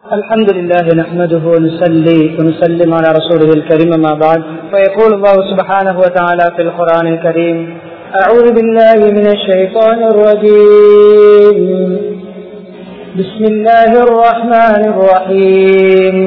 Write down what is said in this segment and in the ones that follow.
الحمد لله نحمده ونصلي ونسلم على رسوله الكريم ما بعد فيقول الله سبحانه وتعالى في القرآن الكريم أعوذ بالله من الشيطان الرجيم بسم الله الرحمن الرحيم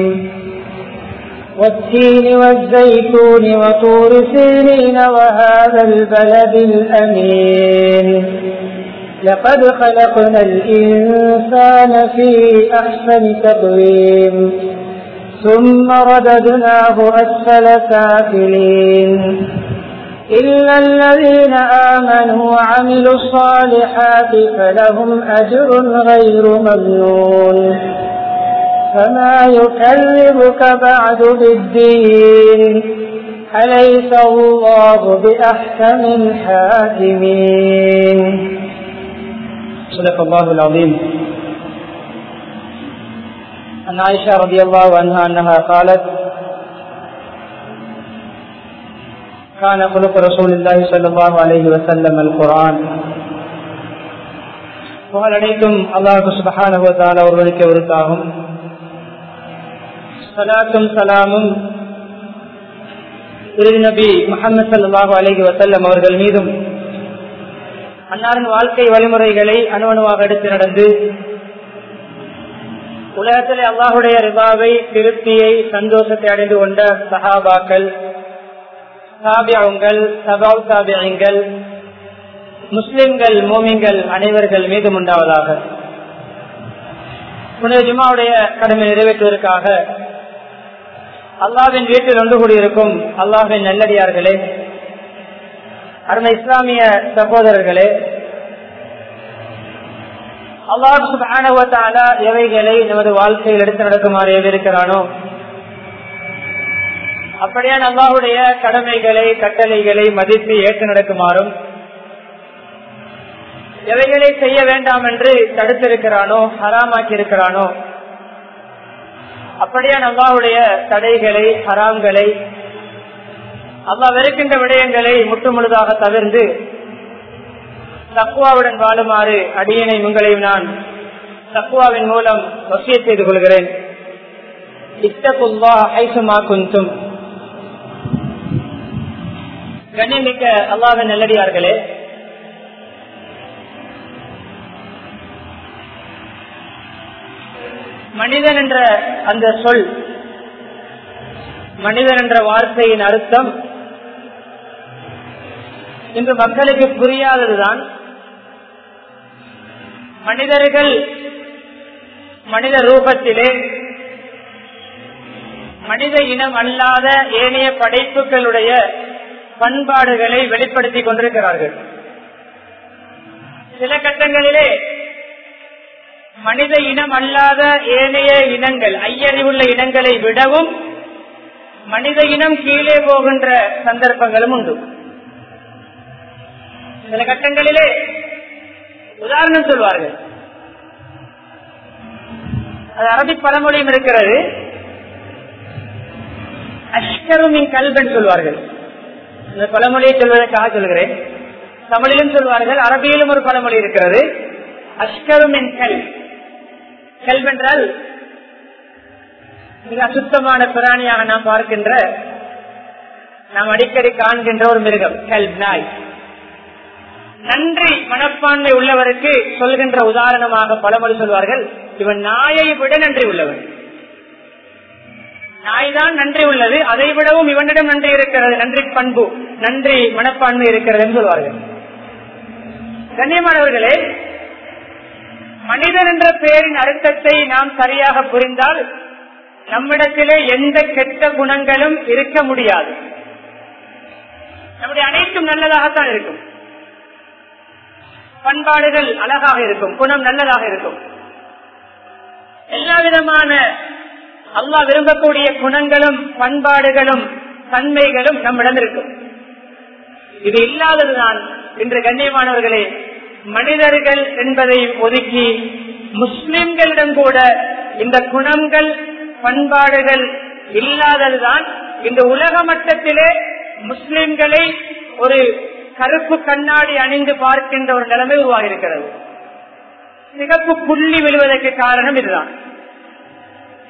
والتين والزيتون وطور سينين وهذا البلد الأمين لقد خلقنا الإنسان في أحسن تقويم ثم رددناه أسفل سافلين إلا الذين آمنوا وعملوا الصالحات فلهم أجر غير ممنون فما يكذبك بعد بالدين أليس الله بأحكم الحاكمين صدق الله العظيم عن عائشة رضي الله عنها أنها قالت كان خلق رسول الله صلى الله عليه وسلم القرآن புகழ் அனைத்தும் அல்லாஹு சுபஹானுவத்தால் அவர்களுக்கு உருத்தாகும் சலாத்தும் சலாமும் நபி முகமது சல்லாஹூ அலஹி வசல்லம் அவர்கள் மீதும் அன்னாரின் வாழ்க்கை வழிமுறைகளை அணுவணுவாக எடுத்து நடந்து உலகத்திலே அல்லாஹுடைய ரிபாவை திருப்தியை சந்தோஷத்தை அடைந்து கொண்ட சஹாபாக்கள் சாபியாவுங்கள் சபாவ் சாபியங்கள் முஸ்லிம்கள் மோமிங்கள் அனைவர்கள் மீதும் உண்டாவதாக புனித ஜுமாவுடைய கடமை நிறைவேற்றுவதற்காக அல்லாவின் வீட்டில் ஒன்று கூடியிருக்கும் அல்லாவின் நல்லடியார்களே அருமை இஸ்லாமிய சகோதரர்களே அல்லாஹ் எவைகளை நமது வாழ்க்கையில் எடுத்து நடக்குமாறு எதிர்க்கிறானோ அப்படியான அல்லாஹுடைய கடமைகளை கட்டளைகளை மதித்து ஏற்று நடக்குமாறும் எவைகளை செய்ய வேண்டாம் என்று தடுத்திருக்கிறானோ ஹராமாக்கி இருக்கிறானோ அப்படியான அல்லாஹுடைய தடைகளை ஹராம்களை அல்லாஹ் வெறுக்கின்ற விடயங்களை முற்றுமுழுதாக தவிர்ந்து தக்குவாவுடன் வாழுமாறு அடியனை உங்களையும் நான் தக்குவாவின் மூலம் வசிய செய்து கொள்கிறேன் இத்தகுல்லா ஐசுமா குந்தும் கண்ணியமிக்க அல்லாவின் நல்லடியார்களே மனிதன் என்ற அந்த சொல் மனிதன் என்ற வார்த்தையின் அர்த்தம் இன்று மக்களுக்கு புரியாததுதான் மனிதர்கள் மனித ரூபத்திலே மனித இனம் அல்லாத ஏனைய படைப்புகளுடைய பண்பாடுகளை வெளிப்படுத்திக் கொண்டிருக்கிறார்கள் சில கட்டங்களிலே மனித இனம் அல்லாத ஏனைய இனங்கள் ஐயறிவுள்ள இனங்களை விடவும் மனித இனம் கீழே போகின்ற சந்தர்ப்பங்களும் உண்டு சில கட்டங்களிலே உதாரணம் சொல்வார்கள் அது அரபிக் பழமொழியும் இருக்கிறது அஷ்கருமின் கல்வன் சொல்வார்கள் இந்த பழமொழியை சொல்வதற்காக சொல்கிறேன் தமிழிலும் சொல்வார்கள் அரபியிலும் ஒரு பழமொழி இருக்கிறது அஷ்கருமின் கல் கல்வென்றால் மிக அசுத்தமான பிராணியாக நாம் பார்க்கின்ற நாம் அடிக்கடி காண்கின்ற ஒரு மிருகம் கல் நாய் நன்றி மனப்பான்மை உள்ளவருக்கு சொல்கின்ற உதாரணமாக பலமொழி சொல்வார்கள் இவன் நாயை விட நன்றி உள்ளவன் நாய் தான் நன்றி உள்ளது அதை விடவும் இவனிடம் நன்றி இருக்கிறது நன்றி பண்பு நன்றி மனப்பான்மை இருக்கிறது என்று சொல்வார்கள் கண்ணியமானவர்களே மனிதன் என்ற பெயரின் அர்த்தத்தை நாம் சரியாக புரிந்தால் நம்மிடத்திலே எந்த கெட்ட குணங்களும் இருக்க முடியாது நம்முடைய அனைத்தும் நல்லதாகத்தான் இருக்கும் பண்பாடுகள் அழகாக இருக்கும் குணம் நல்லதாக இருக்கும் எல்லா விதமான அல்லாஹ் விரும்பக்கூடிய குணங்களும் பண்பாடுகளும் தன்மைகளும் நம்மிடம் இருக்கும் இது இல்லாததுதான் இன்று கண்ணியமானவர்களே மனிதர்கள் என்பதை ஒதுக்கி முஸ்லிம்களிடம் கூட இந்த குணங்கள் பண்பாடுகள் இல்லாததுதான் இந்த உலக மட்டத்திலே முஸ்லிம்களை ஒரு கருப்பு கண்ணாடி அணிந்து பார்க்கின்ற ஒரு நிலைமை உருவாகி இருக்கிறது சிகப்பு புள்ளி விழுவதற்கு காரணம் இதுதான்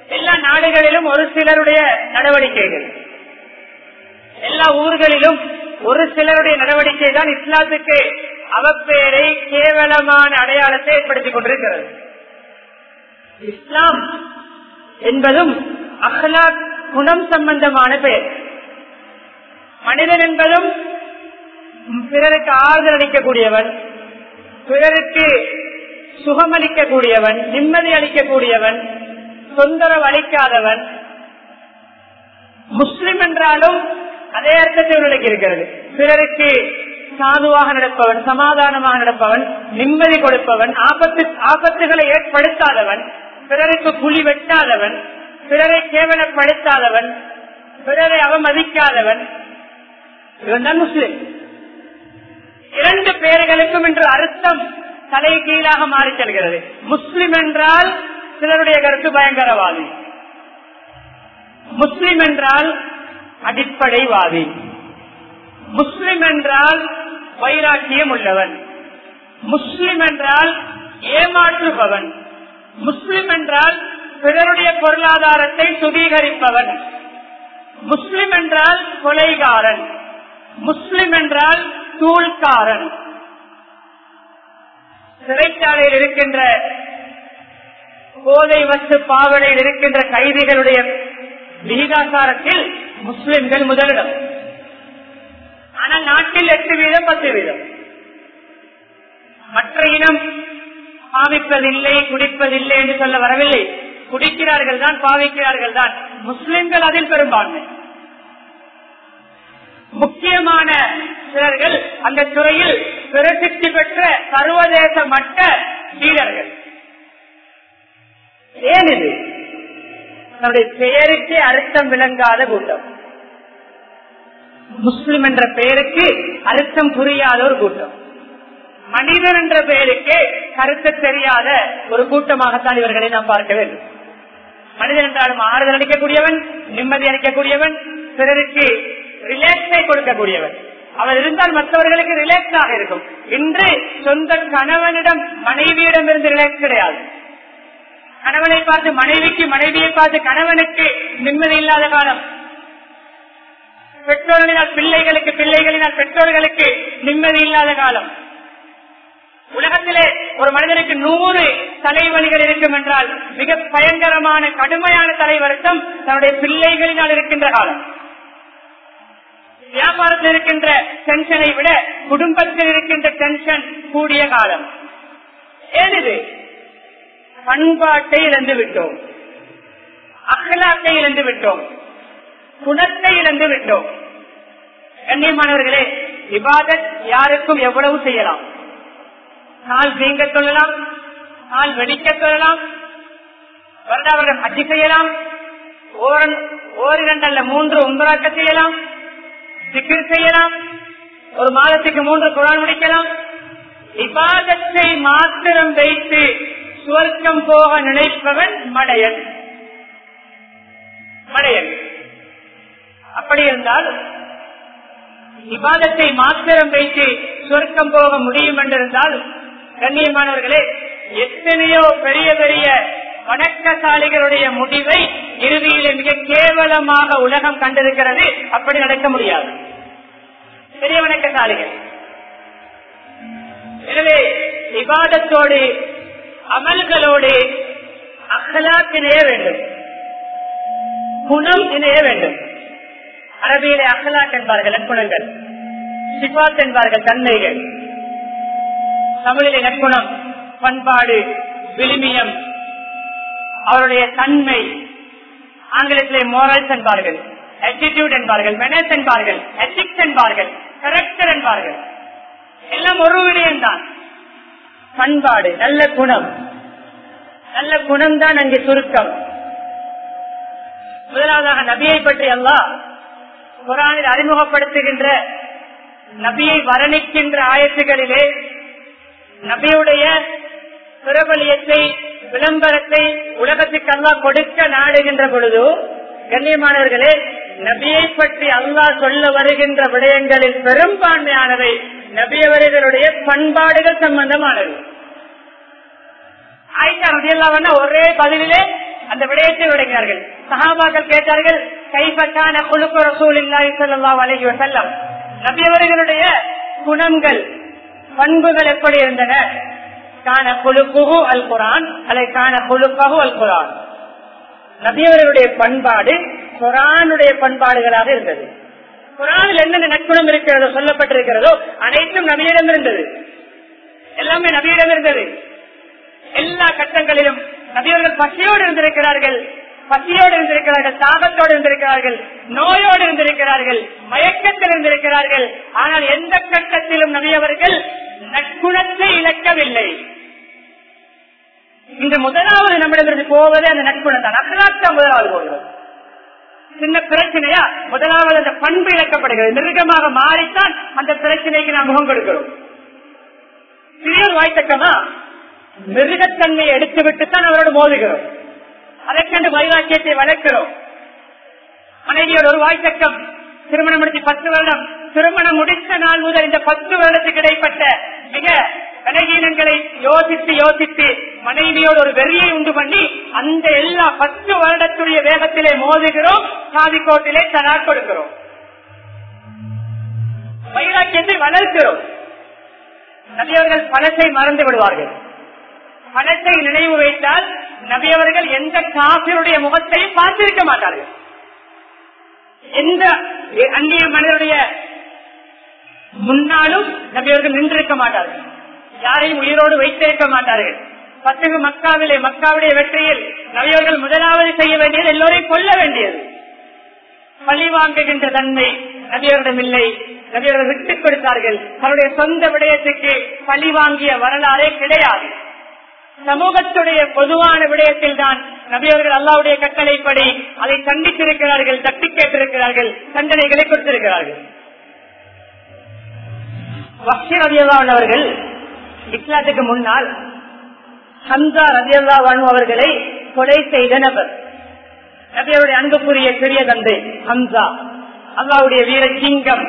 எல்லா நாடுகளிலும் ஒரு சிலருடைய நடவடிக்கைகள் எல்லா ஊர்களிலும் ஒரு சிலருடைய நடவடிக்கை தான் இஸ்லாத்துக்கு அவப்பேரை கேவலமான அடையாளத்தை ஏற்படுத்திக் கொண்டிருக்கிறது இஸ்லாம் என்பதும் அஹ்லாக் குணம் சம்பந்தமான பெயர் மனிதன் என்பதும் பிறருக்கு ஆறுதல் அளிக்கக்கூடியவன் பிறருக்கு சுகமளிக்கக்கூடியவன் நிம்மதி அளிக்கக்கூடியவன் தொந்தரவு அளிக்காதவன் முஸ்லிம் என்றாலும் அதே அர்த்தத்தில் உள்ளடக்கி இருக்கிறது பிறருக்கு சாதுவாக நடப்பவன் சமாதானமாக நடப்பவன் நிம்மதி கொடுப்பவன் ஆபத்து ஆபத்துகளை ஏற்படுத்தாதவன் பிறருக்கு புலி வெட்டாதவன் பிறரை கேவலப்படுத்தாதவன் பிறரை அவமதிக்காதவன் இவன் தான் முஸ்லிம் இரண்டு பேர்களுக்கும் இன்று அர்த்தம் தலை கீழாக மாறி செல்கிறது முஸ்லிம் என்றால் சிலருடைய கருத்து பயங்கரவாதி முஸ்லிம் என்றால் அடிப்படைவாதி முஸ்லிம் என்றால் வைராக்கியம் உள்ளவன் முஸ்லிம் என்றால் ஏமாற்றுபவன் முஸ்லிம் என்றால் பிறருடைய பொருளாதாரத்தை சுதீகரிப்பவன் முஸ்லிம் என்றால் கொலைகாரன் முஸ்லிம் என்றால் தூள்காரன் சிறைச்சாலையில் இருக்கின்ற போதை வசு பாவனையில் இருக்கின்ற கைதிகளுடைய விகிதாசாரத்தில் முஸ்லிம்கள் முதலிடம் ஆனால் நாட்டில் எட்டு வீதம் பத்து வீதம் மற்ற இனம் பாவிப்பதில்லை குடிப்பதில்லை என்று சொல்ல வரவில்லை குடிக்கிறார்கள் தான் பாவிக்கிறார்கள் தான் முஸ்லிம்கள் அதில் பெரும்பான்மை முக்கியமான சிலர்கள் அந்த துறையில் பிரசித்தி பெற்ற சர்வதேச மட்ட வீரர்கள் ஏன் இது நம்முடைய பெயருக்கு அர்த்தம் விளங்காத கூட்டம் முஸ்லிம் என்ற பெயருக்கு அர்த்தம் புரியாத ஒரு கூட்டம் மனிதன் என்ற பெயருக்கு கருத்து தெரியாத ஒரு கூட்டமாகத்தான் இவர்களை நாம் பார்க்க வேண்டும் மனிதன் என்றாலும் ஆறுதல் அளிக்கக்கூடியவன் நிம்மதி அளிக்கக்கூடியவன் பிறருக்கு ரிலாக்ஸை கொடுக்கக்கூடியவன் அவர் இருந்தால் மற்றவர்களுக்கு ரிலாக்ஸ் ஆக இருக்கும் இன்று சொந்த கணவனிடம் மனைவியிடம் இருந்து ரிலாக்ஸ் கிடையாது கணவனை பார்த்து மனைவிக்கு மனைவியை பார்த்து கணவனுக்கு நிம்மதி இல்லாத காலம் பெற்றோர்களினால் பிள்ளைகளுக்கு பிள்ளைகளினால் பெற்றோர்களுக்கு நிம்மதி இல்லாத காலம் உலகத்திலே ஒரு மனிதனுக்கு நூறு தலைவலிகள் இருக்கும் என்றால் மிக பயங்கரமான கடுமையான தலைவருத்தம் தன்னுடைய பிள்ளைகளினால் இருக்கின்ற காலம் வியாபாரத்தில் இருக்கின்ற டென்ஷனை விட குடும்பத்தில் இருக்கின்ற டென்ஷன் கூடிய காலம் ஏனிது பண்பாட்டை இழந்து விட்டோம் அகலாட்டை இழந்து விட்டோம் குணத்தை இழந்து விட்டோம் கண்ணியமானவர்களே விவாதத் யாருக்கும் எவ்வளவு செய்யலாம் கால் வீங்க சொல்லலாம் கால் வெடிக்க சொல்லலாம் வருடாவர்கள் அச்சு செய்யலாம் ஓரிரண்டு அல்ல மூன்று உம்பராக்க செய்யலாம் சிக்கல் செய்யலாம் ஒரு மாதத்துக்கு மூன்று குரான் முடிக்கலாம் விவாதத்தை மாத்திரம் வைத்து சுவர்க்கம் போக நினைப்பவன் மடையன் மடையன் அப்படி இருந்தால் விவாதத்தை மாத்திரம் வைத்து சுவர்க்கம் போக முடியும் என்றிருந்தால் கண்ணியமானவர்களே எத்தனையோ பெரிய பெரிய வணக்கசாலிகளுடைய முடிவை இறுதியில் மிக கேவலமாக உலகம் கண்டிருக்கிறது அப்படி நடக்க முடியாது பெரிய வணக்கசாலிகள் எனவே விவாதத்தோடு அமல்களோடு அகலாக்கு இணைய வேண்டும் குணம் இணைய வேண்டும் அரபியிலே அகலாக் என்பார்கள் நற்குணங்கள் சிபாத் என்பார்கள் தன்மைகள் தமிழிலே நற்குணம் பண்பாடு விளிமியம் அவருடைய தன்மை ஆங்கிலத்திலே மோரல்ஸ் என்பார்கள் ஆட்டிடியூட் என்பார்கள் மெனஸ் என்பார்கள் எத்திக்ஸ் என்பார்கள் கரெக்டர் என்பார்கள் எல்லாம் ஒரு விடயம்தான் பண்பாடு நல்ல குணம் நல்ல குணம் தான் அங்கே சுருக்கம் முதலாவதாக நபியை பற்றி அல்லாஹ் குரானில் அறிமுகப்படுத்துகின்ற நபியை வர்ணிக்கின்ற ஆயத்துகளிலே நபியுடைய பிரபலியத்தை விளம்பரத்தை உலகத்துக்கு அல்லாஹ் கொடுக்க நாடுகின்ற பொழுது கண்ணியமானவர்களே நபியை பற்றி அல்லாஹ் சொல்ல வருகின்ற விடயங்களில் பெரும்பான்மையானவை நபியவர்களுடைய பண்பாடுகள் சம்பந்தமானது ஆயிஷா ரதியல்லாவன ஒரே பதிலிலே அந்த விடயத்தை விளங்கினார்கள் சஹாபாக்கள் கேட்டார்கள் கைப்பட்டான குழுக்கு ரசூல் இல்லாஹி ஸல்லல்லாஹு அலைஹி வஸல்லம் நபி அவர்களுடைய குணங்கள் பண்புகள் எப்படி இருந்தன காண குழுக்குகு அல் குரான் அல்லது காண குழுக்ககு அல் குரான் நபியவர்களுடைய பண்பாடு குரானுடைய பண்பாடுகளாக இருந்தது குரானில் என்னென்ன நற்குணம் இருக்கிறதோ சொல்லப்பட்டிருக்கிறதோ அனைத்தும் நபியிடம் இருந்தது எல்லாமே நபியிடம் இருந்தது எல்லா கட்டங்களிலும் நபியவர்கள் பசியோடு இருந்திருக்கிறார்கள் பசியோடு இருந்திருக்கிறார்கள் தாகத்தோடு இருந்திருக்கிறார்கள் நோயோடு இருந்திருக்கிறார்கள் மயக்கத்தில் இருந்திருக்கிறார்கள் ஆனால் எந்த கட்டத்திலும் நபியவர்கள் நற்குணத்தை இழக்கவில்லை இந்த முதலாவது நம்மிடமிருந்து போவது அந்த நட்புணம் தான் அகலாத்தான் முதலாவது போகிறது சின்ன பிரச்சனையா முதலாவது அந்த பண்பு இழக்கப்படுகிறது மிருகமாக மாறித்தான் அந்த பிரச்சனைக்கு நாம் முகம் கொடுக்கிறோம் சிறிய ஒரு வாய்த்தக்கமா மிருகத்தன்மையை எடுத்து விட்டுத்தான் அவரோடு மோதுகிறோம் அதற்கென்று வைராக்கியத்தை வளர்க்கிறோம் மனைவியோட ஒரு வாய்த்தக்கம் திருமணம் முடிச்சு பத்து வருடம் திருமணம் முடித்த நாள் முதல் இந்த பத்து வருடத்துக்கு இடைப்பட்ட மிக பலகீனங்களை யோசித்து யோசித்து மனைவியோடு ஒரு வெறியை உண்டு பண்ணி அந்த எல்லா பத்து வருடத்துடைய வேகத்திலே மோதுகிறோம் சாதிக்கோட்டிலே தலா கொடுக்கிறோம் வைராக்கியத்தை வளர்க்கிறோம் நபியவர்கள் பணத்தை மறந்து விடுவார்கள் பணத்தை நினைவு வைத்தால் நபியவர்கள் எந்த காப்பினுடைய முகத்தையும் பார்த்திருக்க மாட்டார்கள் எந்த அந்நிய மனிதனுடைய முன்னாலும் நபியவர்கள் நின்றிருக்க மாட்டார்கள் யாரையும் உயிரோடு வைத்திருக்க மாட்டார்கள் பத்துக்கு மக்காவிலே மக்காவுடைய வெற்றியில் நபியவர்கள் முதலாவது செய்ய வேண்டியது எல்லோரையும் கொல்ல வேண்டியது பழி வாங்குகின்ற தன்மை நபியவரிடம் இல்லை நபியவர்கள் விட்டுக் கொடுத்தார்கள் அவருடைய சொந்த விடயத்துக்கு பழி வாங்கிய வரலாறே கிடையாது சமூகத்துடைய பொதுவான விடயத்தில் தான் நபியவர்கள் அல்லாவுடைய கட்டளைப்படி அதை கண்டித்திருக்கிறார்கள் தட்டி கேட்டிருக்கிறார்கள் தண்டனைகளை கொடுத்திருக்கிறார்கள் அவர்கள் இஸ்லாத்துக்கு முன்னால் ஹம்சா ரதியல்லா வானு அவர்களை கொலை செய்த நபர் நபியருடைய அன்புக்குரிய பெரிய தந்தை ஹம்சா அல்லாவுடைய வீர சிங்கம்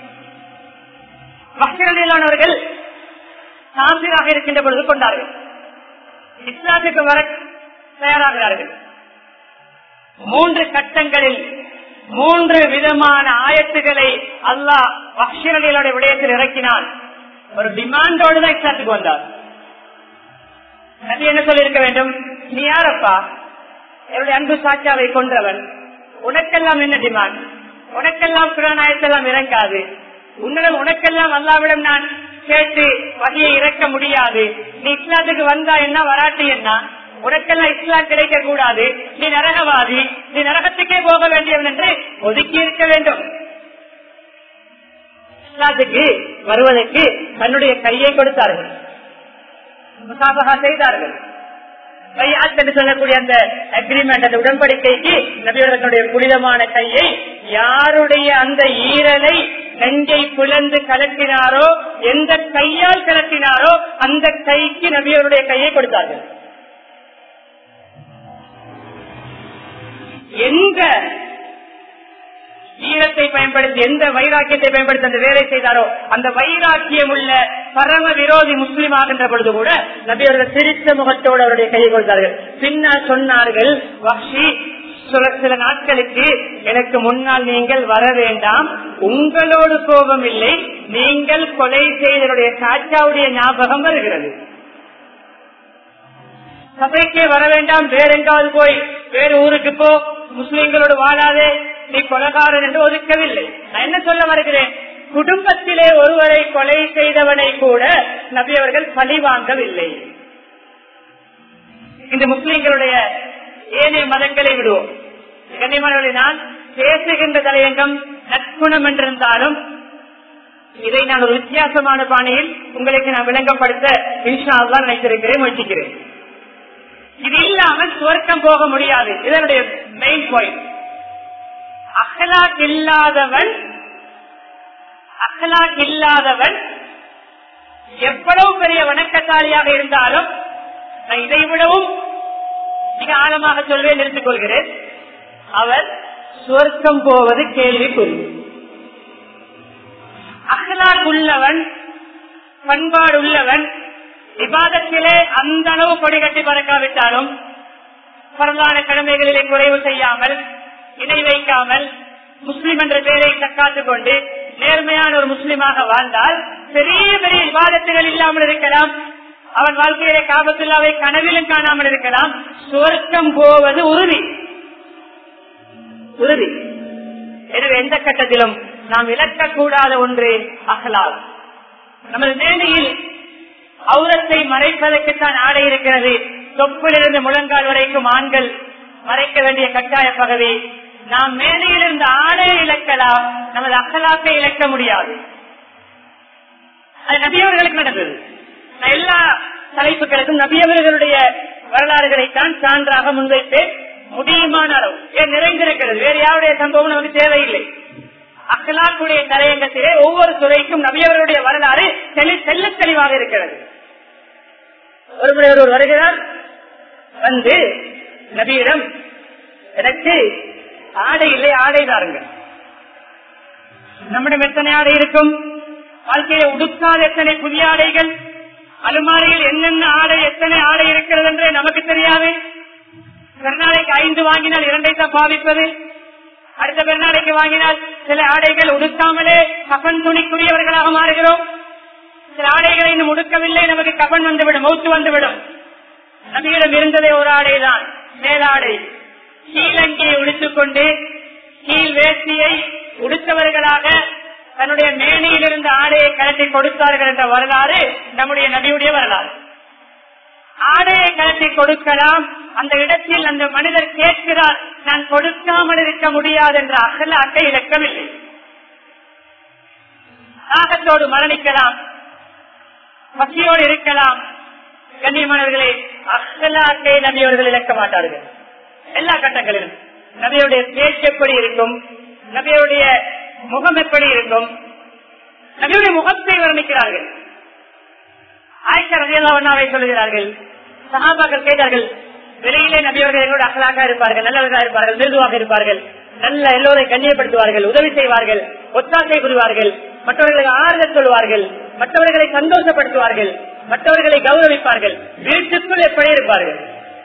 அவர்கள் சாந்திராக இருக்கின்ற பொழுது கொண்டார்கள் இஸ்லாத்துக்கு வர தயாராகிறார்கள் மூன்று கட்டங்களில் மூன்று விதமான ஆயத்துகளை அல்லாஹ் பக்ஷர்களுடைய விடயத்தில் இறக்கினான் ஒரு டிமாண்டோடு தான் இஸ்லாத்துக்கு வந்தார் நபி என்ன சொல்லியிருக்க வேண்டும் நீ யாரப்பா என்னுடைய அன்பு சாட்சாவை கொன்றவன் உனக்கெல்லாம் என்ன டிமாண்ட் உனக்கெல்லாம் புறநாயத்தெல்லாம் இறங்காது உன்னிடம் உனக்கெல்லாம் அல்லாவிடம் நான் கேட்டு வகையை இறக்க முடியாது நீ இஸ்லாத்துக்கு வந்தா என்ன வராட்டி என்ன உனக்கெல்லாம் இஸ்லாம் கிடைக்க கூடாது நீ நரகவாதி நீ நரகத்துக்கே போக வேண்டியவன் என்று ஒதுக்கி இருக்க வேண்டும் இஸ்லாத்துக்கு வருவதற்கு தன்னுடைய கையை கொடுத்தார்கள் முசாபகா செய்தார்கள் என்று சொல்லக்கூடிய அந்த அக்ரிமெண்ட் அந்த உடன்படிக்கைக்கு நபியோடைய புனிதமான கையை யாருடைய அந்த ஈரலை நெஞ்சை புலந்து கலட்டினாரோ எந்த கையால் கலட்டினாரோ அந்த கைக்கு நபியோருடைய கையை கொடுத்தார்கள் எந்த ஈரத்தை பயன்படுத்தி எந்த வைராக்கியத்தை பயன்படுத்தி அந்த வேலை செய்தாரோ அந்த வைராக்கியம் உள்ள பரம விரோதி முஸ்லீம் ஆகின்ற பொழுது கூட நபியவர்கள் சிரித்த முகத்தோடு அவருடைய கையை கொடுத்தார்கள் பின்னர் சொன்னார்கள் வக்ஷி சில நாட்களுக்கு எனக்கு முன்னால் நீங்கள் வர வேண்டாம் உங்களோடு கோபம் இல்லை நீங்கள் கொலை செய்தனுடைய சாட்சாவுடைய ஞாபகம் வருகிறது சபைக்கே வர வேண்டாம் வேற எங்காவது போய் வேறு ஊருக்கு போ முஸ்லிம்களோடு வாழாதே நீ கொலகாரன் என்று ஒதுக்கவில்லை நான் என்ன சொல்ல வருகிறேன் குடும்பத்திலே ஒருவரை கொலை செய்தவனை கூட நபி அவர்கள் பழி வாங்கவில்லை இந்த முஸ்லிம்களுடைய ஏனைய மதங்களை விடுவோம் கண்ணியமானவர்களை நான் பேசுகின்ற தலையங்கம் நற்குணம் என்றிருந்தாலும் இதை நான் ஒரு வித்தியாசமான பாணியில் உங்களுக்கு நான் விளங்கப்படுத்த இன்ஷா தான் நினைத்திருக்கிறேன் முயற்சிக்கிறேன் இது இல்லாமல் சுவர்க்கம் போக முடியாது இதனுடைய மெயின் பாயிண்ட் அகலாக் இல்லாதவன் அகலாக் இல்லாதவன் எவ்வளவு பெரிய வணக்கசாலியாக இருந்தாலும் நான் இதை விடவும் மிக ஆழமாக சொல்வேன் நிறுத்திக் கொள்கிறேன் அவர் சுவர்க்கம் போவது கேள்விக்குறி அகலாக் உள்ளவன் பண்பாடு உள்ளவன் விவாதத்திலே அந்த அளவு கொடி கட்டி பறக்காவிட்டாலும் பரவான கடமைகளிலே குறைவு செய்யாமல் இணை வைக்காமல் முஸ்லிம் என்ற பெயரை தக்காத்துக் கொண்டு நேர்மையான ஒரு முஸ்லிமாக வாழ்ந்தால் பெரிய பெரிய விவாதத்துகள் இல்லாமல் இருக்கலாம் அவன் வாழ்க்கையிலே காபத்துல்லாவை கனவிலும் காணாமல் இருக்கலாம் சுவர்க்கம் போவது உறுதி உறுதி எனவே எந்த கட்டத்திலும் நாம் இழக்கக்கூடாத ஒன்று அகலால் நமது மேடையில் அவுரத்தை மறைப்பதற்குத்தான் ஆடை இருக்கிறது தொப்பிலிருந்து முழங்கால் வரைக்கும் ஆண்கள் மறைக்க வேண்டிய கட்டாய பகுதி நாம் மேடையில் இருந்த ஆடையை இழக்கலாம் நமது அகலாக்கை இழக்க முடியாது அது நபியவர்களுக்கு நடந்தது நான் எல்லா தலைப்புகளுக்கும் நபியவர்களுடைய வரலாறுகளைத்தான் சான்றாக முன்வைப்பேன் முடியுமான அளவு ஏன் நிறைந்திருக்கிறது வேறு யாருடைய சம்பவம் நமக்கு தேவையில்லை அகலாக்குடைய தலையங்கத்திலே ஒவ்வொரு துறைக்கும் நபியவர்களுடைய வரலாறு தெளி தெல்ல தெளிவாக இருக்கிறது ஒரு முறை ஒருவர் வருகிறார் வந்து நபியிடம் எனக்கு ஆடை இல்லை ஆடை தாருங்க நம்மிடம் எத்தனை ஆடை இருக்கும் வாழ்க்கையில உடுக்காத எத்தனை புதிய ஆடைகள் அலுமாரியில் என்னென்ன ஆடை எத்தனை ஆடை இருக்கிறது என்று நமக்கு தெரியாது பெருநாளைக்கு ஐந்து வாங்கினால் இரண்டை தான் பாவிப்பது அடுத்த பெருநாளைக்கு வாங்கினால் சில ஆடைகள் உடுக்காமலே கபன் துணிக்குரியவர்களாக மாறுகிறோம் சில ஆடைகளை இன்னும் உடுக்கவில்லை நமக்கு கபன் வந்துவிடும் மௌத்து வந்துவிடும் நபியிடம் இருந்ததே ஒரு ஆடைதான் மேலாடை கீழங்கியை உடுத்துக் கொண்டு கீழ் வேஷ்டியை உடுத்தவர்களாக தன்னுடைய மேனையில் இருந்த ஆடையை கலட்டி கொடுத்தார்கள் என்ற வரலாறு நம்முடைய நபியுடைய வரலாறு ஆடையை கலட்டி கொடுக்கலாம் அந்த இடத்தில் அந்த மனிதர் கேட்கிறார் நான் கொடுக்காமல் இருக்க முடியாது என்ற அகலாட்டை இழக்கவில்லை தாகத்தோடு மரணிக்கலாம் பசியோடு இருக்கலாம் கண்ணியமானவர்களே அகலாட்டை நபியவர்கள் இழக்க மாட்டார்கள் எல்லா கட்டங்களிலும் நபியுடைய பேச்சு எப்படி இருக்கும் நபியுடைய முகம் எப்படி இருக்கும் நபியுடைய முகத்தை வர்ணிக்கிறார்கள் ஆயிஷா ரஜியல்லாவை சொல்லுகிறார்கள் சகாபாக்கள் கேட்டார்கள் வெளியிலே நபியவர்கள் எங்களோட அகலாக இருப்பார்கள் நல்லவர்களாக இருப்பார்கள் மிருதுவாக இருப்பார்கள் நல்ல எல்லோரை கண்ணியப்படுத்துவார்கள் உதவி செய்வார்கள் ஒத்தாசை புரிவார்கள் மற்றவர்களுக்கு ஆறுதல் சொல்வார்கள் மற்றவர்களை சந்தோஷப்படுத்துவார்கள் மற்றவர்களை கௌரவிப்பார்கள் வீட்டுக்குள் எப்படி இருப்பார்கள்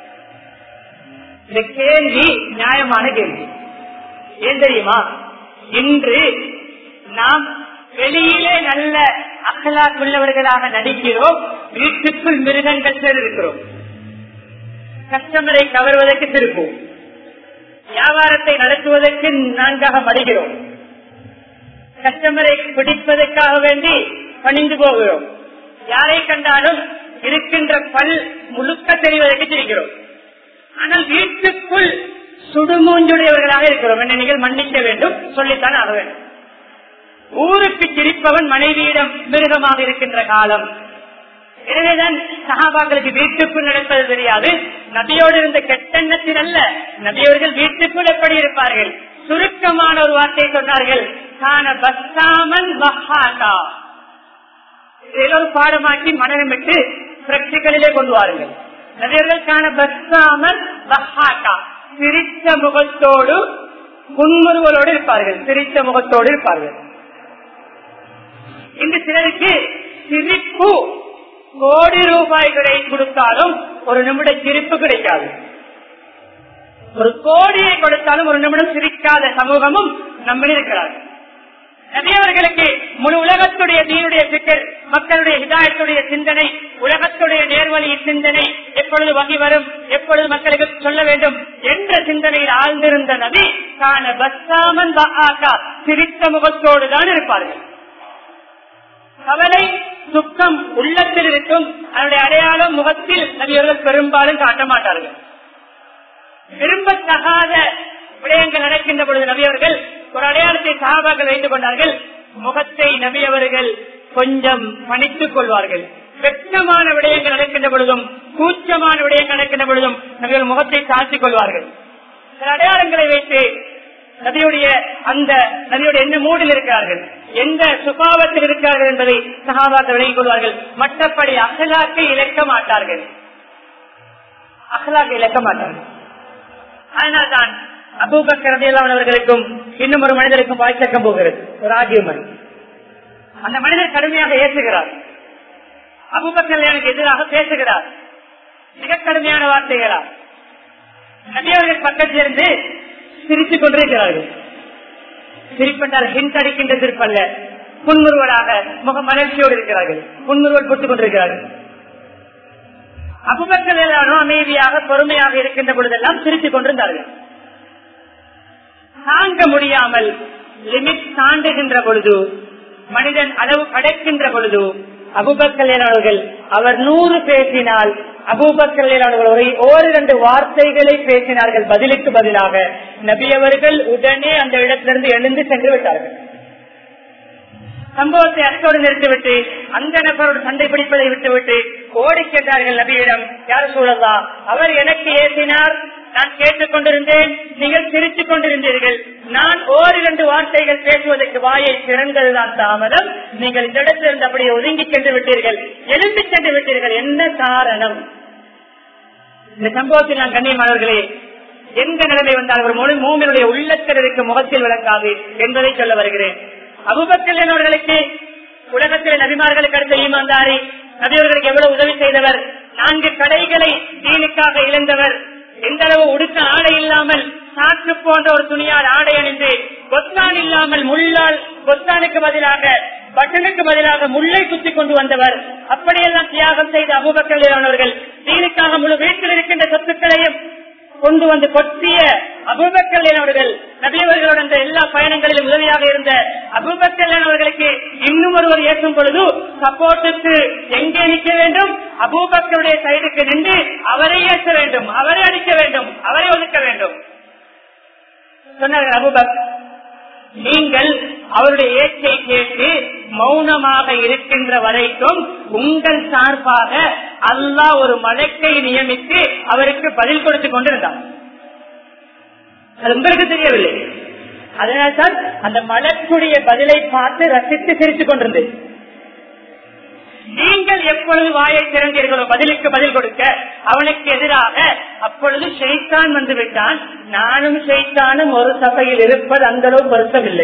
இந்த கேள்வி நியாயமான கேள்வி ஏன் தெரியுமா இன்று நாம் வெளியிலே நல்ல அகலாக்குள்ளவர்களாக நடிக்கிறோம் வீட்டுக்குள் மிருகங்கள் சேர் இருக்கிறோம் கஸ்டமரை கவர்வதற்கு திருப்போம் வியாபாரத்தை நடத்துவதற்கு நான்காக மடிகிறோம் கஸ்டமரை பிடிப்பதற்காக வேண்டி பணிந்து போகிறோம் யாரை கண்டாலும் இருக்கின்ற பல் முழுக்க தெரிவதற்கு சிரிக்கிறோம் ஆனால் வீட்டுக்குள் சுடுமூஞ்சுடையவர்களாக இருக்கிறோம் என்ன நீங்கள் மன்னிக்க வேண்டும் சொல்லித்தான் ஆக வேண்டும் ஊருக்கு சிரிப்பவன் மனைவியிடம் மிருகமாக இருக்கின்ற காலம் எனவேதான் சகாபாக்களுக்கு வீட்டுக்குள் நடப்பது தெரியாது நபியோடு இருந்த கெட்டெண்ணத்தில் அல்ல நபியவர்கள் வீட்டுக்குள் எப்படி இருப்பார்கள் சுருக்கமான ஒரு வார்த்தை சொன்னார்கள் கான பஸ்தாமன் வஹாகா ஒரு பாடமாக்கி மனநமிட்டு பிரக்திகளிலே கொண்டு வாருங்கள் நபியர்கள் காண பஸ்தாமன் வஹாகா சிரித்த முகத்தோடு புன்முறுவலோடு இருப்பார்கள் சிரித்த முகத்தோடு இருப்பார்கள் இந்த சிலருக்கு சிரிப்பு கோடி ரூபாய்களை கொடுத்தாலும் ஒரு நிமிட சிரிப்பு கிடைக்காது ஒரு கோடியை கொடுத்தாலும் ஒரு நிமிடம் சிரிக்காத சமூகமும் நம்மில் இருக்கிறார் நபியவர்களுக்கு முழு உலகத்துடைய தீனுடைய சிக்கல் மக்களுடைய ஹிதாயத்துடைய சிந்தனை உலகத்துடைய நேர்வழி சிந்தனை எப்பொழுது வகி வரும் எப்பொழுது மக்களுக்கு சொல்ல வேண்டும் என்ற சிந்தனையில் ஆழ்ந்திருந்த நபி காண பஸ்தாமன் சிரித்த முகத்தோடு தான் இருப்பார்கள் கவலை துக்கம் உள்ளத்தில் இருக்கும் அதனுடைய அடையாளம் முகத்தில் நபியவர்கள் பெரும்பாலும் காட்ட மாட்டார்கள் விரும்பத்தகாத விடயங்கள் நடக்கின்ற பொழுது நபியவர்கள் ஒரு அடையாளத்தை சகாபாக்கள் வைத்துக் கொண்டார்கள் முகத்தை நபியவர்கள் கொஞ்சம் பணித்துக் கொள்வார்கள் வெட்கமான விடயங்கள் நடக்கின்ற பொழுதும் கூச்சமான விடயங்கள் நடக்கின்ற பொழுதும் நபிகள் முகத்தை தாழ்த்திக் கொள்வார்கள் சில அடையாளங்களை வைத்து நபியுடைய அந்த நபியுடைய எந்த மூடில் இருக்கிறார்கள் எந்த சுபாவத்தில் இருக்கிறார்கள் என்பதை சகாபாக்கள் விலகிக் கொள்வார்கள் மற்றபடி அகலாக்கை இழக்க மாட்டார்கள் அகலாக்கை இழக்க மாட்டார்கள் அதனால்தான் அபூபக்கர் ரலியல்லாஹு அவர்களுக்கும் இன்னும் ஒரு மனிதருக்கும் வாய்ச்சக்கம் போகிறது ஒரு ஆகியமன் அந்த மனிதர் கடுமையாக ஏற்றுகிறார் அபூபக்கர் எனக்கு எதிராக பேசுகிறார் மிக கடுமையான வார்த்தைகளா நபியவர்கள் பக்கத்திலிருந்து சிரித்துக் கொண்டிருக்கிறார்கள் சிரிப்பென்றால் ஹிண்ட் அடிக்கின்ற சிரிப்பல்ல புன்முறுவலாக முக மலர்ச்சியோடு இருக்கிறார்கள் புன்முறுவல் போட்டுக் கொண்டிருக்கிறார்கள் அபுபக்கர் எல்லாரும் அமைதியாக பொறுமையாக இருக்கின்ற பொழுதெல்லாம் சிரித்துக் கொண்டிருந்தார்கள் தாங்க முடியாமல் லிமிட் தாண்டுகின்ற பொழுது மனிதன் அளவு கடக்கின்ற பொழுது அபுபக்கல் அவர்கள் அவர் நூறு பேசினால் அபூபக்கர் அவர்கள் ஒரு ஓரிரண்டு வார்த்தைகளை பேசினார்கள் பதிலுக்கு பதிலாக நபியவர்கள் உடனே அந்த இடத்திலிருந்து எழுந்து சென்று விட்டார்கள் சம்பவத்தை அத்தோடு நிறுத்திவிட்டு அந்த நபரோடு சண்டை பிடிப்பதை விட்டுவிட்டு ஓடி கேட்டார்கள் நபியிடம் யார் சூழலா அவர் எனக்கு ஏசினார் நான் கேட்டுக் கொண்டிருந்தேன் நீங்கள் சிரித்துக் கொண்டிருந்தீர்கள் நான் ஓரிரண்டு வார்த்தைகள் பேசுவதற்கு வாயை திறந்ததுதான் தாமதம் நீங்கள் இந்த இடத்திலிருந்து அப்படியே ஒதுங்கி சென்று விட்டீர்கள் எழுந்து சென்று விட்டீர்கள் என்ன காரணம் இந்த சம்பவத்தில் நான் கண்ணியமானவர்களே எந்த நிலைமை வந்தால் ஒரு மொழி மூமினுடைய உள்ளத்தில் இருக்கும் முகத்தில் விளங்காது என்பதை சொல்ல வருகிறேன் அபுபக்கல் அவர்களுக்கு உலகத்தில் நபிமார்களுக்கு அடுத்த ஈமாந்தாரி நபியவர்களுக்கு எவ்வளவு உதவி செய்தவர் நான்கு கடைகளை தீனுக்காக இழந்தவர் எந்த அளவு உடுக்க ஆடை இல்லாமல் சாற்று போன்ற ஒரு துணியால் ஆடை அணிந்து பொத்தான் இல்லாமல் முள்ளால் பொத்தானுக்கு பதிலாக பட்டனுக்கு பதிலாக முல்லை குத்தி கொண்டு வந்தவர் அப்படியெல்லாம் தியாகம் செய்த அபுபக்கல் அவர்கள் தீனுக்காக முழு வீட்டில் இருக்கின்ற சொத்துக்களையும் கொண்டு வந்து கொத்திய அபுபக்கல் அவர்கள் நபியவர்களோட அந்த எல்லா பயணங்களிலும் உதவியாக இருந்த அபுபக்கல் அவர்களுக்கு இன்னும் ஒருவர் ஏற்றும் பொழுது சப்போர்ட்டுக்கு எங்கே நிற்க வேண்டும் அபூபக்கருடைய சைடுக்கு நின்று அவரை ஏற்ற வேண்டும் அவரை அடிக்க வேண்டும் அவரை ஒதுக்க வேண்டும் சொன்னார்கள் அபுபக் நீங்கள் அவருடைய ஏற்றை கேட்டு மௌனமாக இருக்கின்ற வரைக்கும் உங்கள் சார்பாக அல்லாஹ் ஒரு மலக்கை நியமித்து அவருக்கு பதில் கொடுத்துக் கொண்டிருந்தார் அது உங்களுக்கு தெரியவில்லை அதனால்தான் அந்த மலக்குடைய பதிலை பார்த்து ரசித்து சிரித்துக் கொண்டிருந்தது நீங்கள் எப்பொழுது வாயை திறந்தீர்களோ பதிலுக்கு பதில் கொடுக்க அவனுக்கு எதிராக அப்பொழுது ஷெய்தான் வந்து விட்டான் நானும் ஷெய்தானும் ஒரு சபையில் இருப்பது அந்த அளவு பொருத்தமில்லை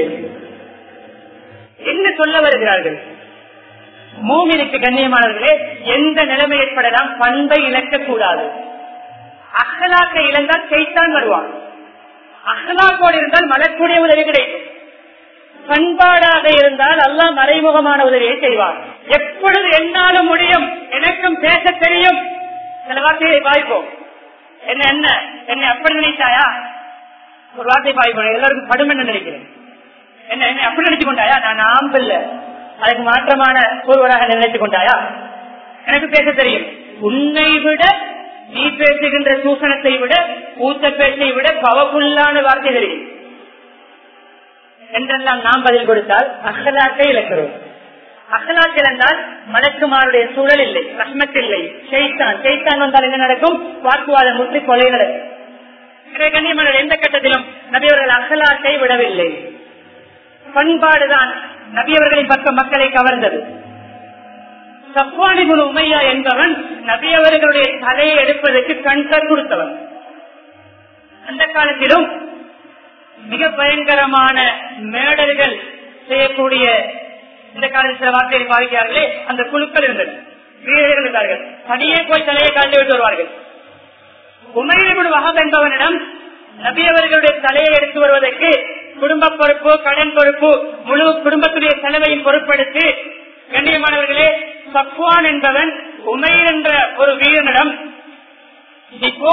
என்ன சொல்ல வருகிறார்கள் மூமினுக்கு கண்ணியமானவர்களே எந்த நிலைமை ஏற்படலாம் பண்பை இழக்கக்கூடாது அகலாக்க இழந்தால் ஷெய்தான் வருவான் அகலாக்கோடு இருந்தால் மலக்கூடிய உதவி கிடைக்கும் பண்பாடாக இருந்தால் அல்லா மறைமுகமான உதவியை செய்வார் எப்பொழுது என்னாலும் முடியும் எனக்கும் பேச தெரியும் சில வார்த்தையை பாய்ப்போம் என்ன என்ன என்னை அப்படி நினைத்தாயா ஒரு வார்த்தை பாய்ப்போம் எல்லாருக்கும் படும் என்ன நினைக்கிறேன் என்ன என்னை அப்படி நினைச்சு கொண்டாயா நான் ஆம்பில்ல அதுக்கு மாற்றமான ஒருவராக நினைச்சு கொண்டாயா எனக்கு பேச தெரியும் உன்னை விட நீ பேசுகின்ற சூசனத்தை விட ஊத்த பேச்சை விட பவப்புள்ளான வார்த்தை தெரியும் என்றெல்லாம் நாம் பதில் கொடுத்தால் அகலாக்கை இழக்கிறோம் அகலாக் இழந்தால் மலக்குமாருடைய சூழல் இல்லை ரஹ்மத் இல்லை ஷெய்தான் ஷெய்தான் வந்தால் என்ன நடக்கும் வாக்குவாதம் முற்றி கொலை நடக்கும் கண்ணியமான எந்த கட்டத்திலும் நபியவர்கள் அகலாக்கை விடவில்லை பண்பாடுதான் நபியவர்களின் பக்கம் மக்களை கவர்ந்தது சப்வானிபுல் உமையா என்பவன் நபியவர்களுடைய தலையை எடுப்பதற்கு கண்கர் கொடுத்தவன் அந்த காலத்திலும் மிக பயங்கரமான மேடல்கள் செய்யக்கூடிய இந்த காலத்தில் சில வார்த்தைகளை பாதிக்கிறார்களே அந்த குழுக்கள் இருந்தது வீரர்கள் இருந்தார்கள் தனியே போய் தலையை காட்டி விட்டு வருவார்கள் உமையிபுடு வகப் என்பவனிடம் நபியவர்களுடைய தலையை எடுத்து வருவதற்கு குடும்ப பொறுப்பு கடன் பொறுப்பு முழு குடும்பத்துடைய செலவையும் பொறுப்படுத்தி கண்ணியமானவர்களே சக்வான் என்பவன் உமைர் என்ற ஒரு வீரனிடம் இப்போ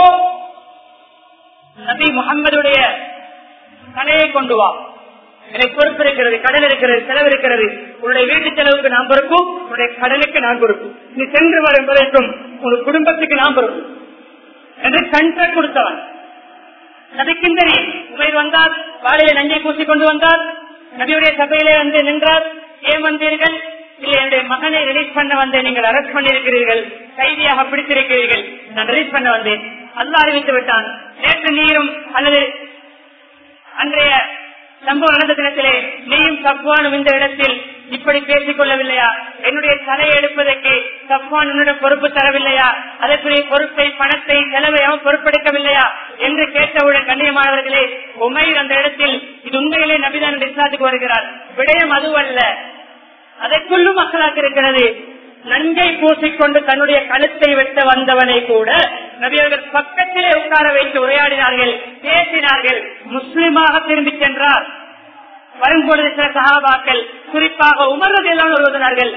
நபி முகம்மதுடைய தலையை கொண்டு வா எனக்கு பொறுப்பு இருக்கிறது கடன் இருக்கிறது செலவு இருக்கிறது உன்னுடைய வீட்டு செலவுக்கு நான் பொறுப்பு உன்னுடைய கடனுக்கு நான் பொறுப்பு நீ சென்று வரும் வரைக்கும் உன் குடும்பத்துக்கு நான் பொறுப்பு என்று கண்ட்ராக்ட் கொடுத்தவன் நபிக்கும் தெரியும் உமைர் வந்தார் வாழையை நஞ்சை பூசி கொண்டு வந்தார் நபியுடைய சபையிலே வந்து நின்றார் ஏன் வந்தீர்கள் இல்லை என்னுடைய மகனை ரிலீஸ் பண்ண வந்தேன் நீங்கள் அரெஸ்ட் பண்ணிருக்கிறீர்கள் கைதியாக பிடித்திருக்கிறீர்கள் நான் ரிலீஸ் பண்ண வந்தேன் அல்ல அறிவித்து விட்டான் நேற்று நீரும் அல்லது அன்றைய சம்பவ நடந்த தினத்திலே நீயும் சப்வானும் இந்த இடத்தில் இப்படி பேசிக் கொள்ளவில்லையா என்னுடைய தலையை எடுப்பதற்கு சப்வான் என்னுடைய பொறுப்பு தரவில்லையா அதற்குரிய பொறுப்பை பணத்தை செலவை அவன் பொறுப்பெடுக்கவில்லையா என்று கேட்டவுடன் கண்ணியமானவர்களே உமைர் அந்த இடத்தில் இது உண்மையிலே நபிதான் இஸ்லாத்துக்கு வருகிறார் விடயம் அதுவல்ல அதற்குள்ளும் மக்களாக இருக்கிறது நஞ்சை பூசிக்கொண்டு தன்னுடைய கழுத்தை வெட்ட வந்தவனை கூட நபியர்கள் பக்கத்திலே உட்கார வைத்து உரையாடினார்கள் பேசினார்கள் முஸ்லிமாக திரும்பி சென்றார் வரும்பொழுது சில சகாபாக்கள் குறிப்பாக உமர்றது எல்லாம் வருவதனார்கள்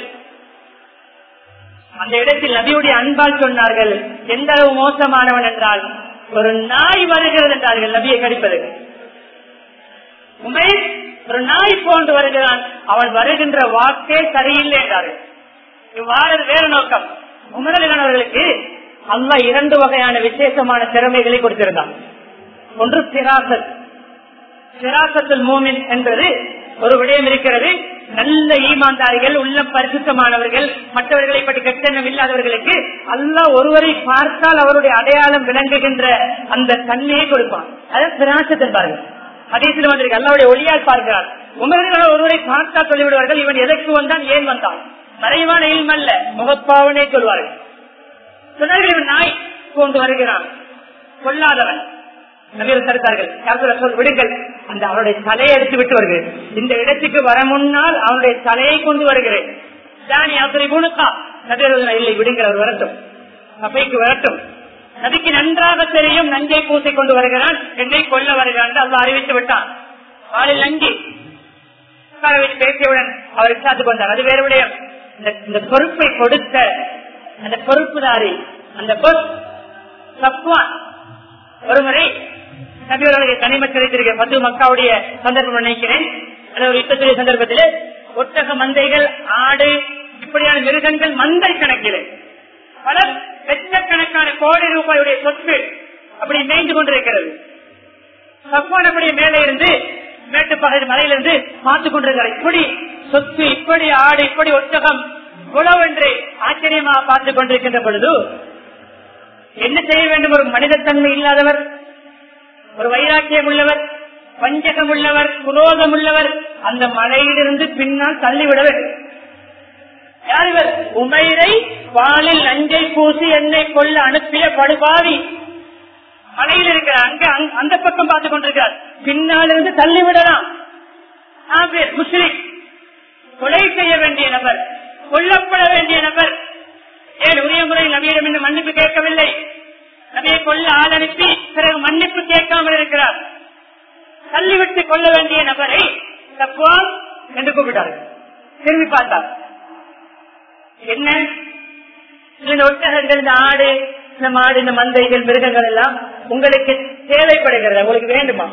அந்த இடத்தில் நபியுடைய அன்பால் சொன்னார்கள் எந்த அளவு மோசமானவன் என்றால் ஒரு நாய் வருகிறது என்றார்கள் நபியை கடிப்பது உமை ஒரு நாய் போன்று வருகிறான் அவன் வருகின்ற வாக்கே சரியில்லை என்றார்கள் இவ்வாறு வேறு நோக்கம் உமரலினவர்களுக்கு அல்ல இரண்டு வகையான விசேஷமான திறமைகளை கொடுத்திருந்தான் ஒன்று சிராசத் சிராசத்தில் மூமின் என்பது ஒரு விடயம் இருக்கிறது நல்ல ஈமாந்தாரிகள் உள்ள பரிசுத்தமானவர்கள் மற்றவர்களை பற்றி கட்டணம் இல்லாதவர்களுக்கு அல்லாஹ் ஒருவரை பார்த்தால் அவருடைய அடையாளம் விளங்குகின்ற அந்த தன்மையை கொடுப்பான் அதான் சிராசத் என்பார்கள் அதேசில் வந்திருக்கு அல்லாவுடைய ஒளியால் பார்க்கிறார் உமர்கள் ஒருவரை பார்த்தால் சொல்லிவிடுவார்கள் இவன் எதற்கு வந்தான் ஏன் வந்தான் மறைவான இல்மல்ல முகப்பாவனே சொல்வார்கள் சொன்னார்கள் இவன் நாய் கொண்டு வருகிறான் கொல்லாதவன் நபியர் தடுத்தார்கள் யார் சொல் விடுங்கள் அந்த அவருடைய தலையை எடுத்து விட்டு வருகிறேன் இந்த இடத்துக்கு வர முன்னால் அவனுடைய தலையை கொண்டு வருகிறேன் தானி அப்படி முழுக்கா நபியர் இல்லை விடுங்கள் அவர் வரட்டும் சபைக்கு வரட்டும் நபிக்கு நன்றாக தெரியும் நஞ்சை பூசை கொண்டு வருகிறான் என்னை கொல்ல வருகிறான் என்று அல்ல அறிவித்து விட்டான் காலில் நஞ்சி உட்காரவைத்து பேசியவுடன் அவர் சாத்துக் கொண்டார் அது வேறு விடயம் இந்த- இந்த பொறுப்பை கொடுத்த அந்த பொறுப்புதாரி அந்த பொஸ் சப்வான் ஒருமுறை நபியவர்களுக்கு கனிம கிடைத்திருக்க பத்து மக்காவுடைய சந்தர்ப்பம் நினைக்கிறேன் அது ஒரு யுத்தத்துடைய சந்தர்ப்பத்தில் ஒட்டக மந்தைகள் ஆடு இப்படியான மிருகங்கள் மந்தை கணக்கில் பல லட்சக்கணக்கான கோடி ரூபாயுடைய சொத்து அப்படி மேய்ந்து கொண்டிருக்கிறது சப்பான் அப்படியே மேலே இருந்து மேட்டு பகுதி மலையிலிருந்து பார்த்து கொண்டிருக்கிறார் இப்படி சொத்து இப்படி ஆடு இப்படி ஒட்டகம் குளவென்று ஆச்சரியமாக பார்த்து கொண்டிருக்கின்ற பொழுது என்ன செய்ய வேண்டும் ஒரு மனிதத்தன்மை இல்லாதவர் ஒரு வைராக்கியம் உள்ளவர் பஞ்சகம் உள்ளவர் குரோதம் உள்ளவர் அந்த மலையிலிருந்து பின்னால் தள்ளிவிட வேண்டும் யார் இவர் உமைரை பாலில் நஞ்சை பூசி என்னை கொள்ள அனுப்பிய படுபாவி மலையில் இருக்கிற அங்க அங்க- அந்த பக்கம் பார்த்துக் கொண்டிருக்கிறார் பின்னால் இருந்து தள்ளிவிடலாம் ஆபீர், முஸ்லிம் கொலை செய்ய வேண்டிய நபர் கொல்லப்பட வேண்டிய நபர் ஏன் உரிய முறையில் நபியிடம் இன்னும் மன்னிப்பு கேட்கவில்லை நபியை கொல்ல ஆள் அனுப்பி பிறகு மன்னிப்பு கேட்காமல் இருக்கிறார் தள்ளிவிட்டு கொள்ள வேண்டிய நபரை தப்புவான் என்று கூப்பிட்டார்கள் திரும்பி பார்த்தார் என்ன இந்த ஒட்டகங்கள் இந்த ஆடு இந்த மாடு இந்த மந்தைகள் மிருகங்கள் எல்லாம் உங்களுக்கு தேவைப்படுகிறது உங்களுக்கு வேண்டுமா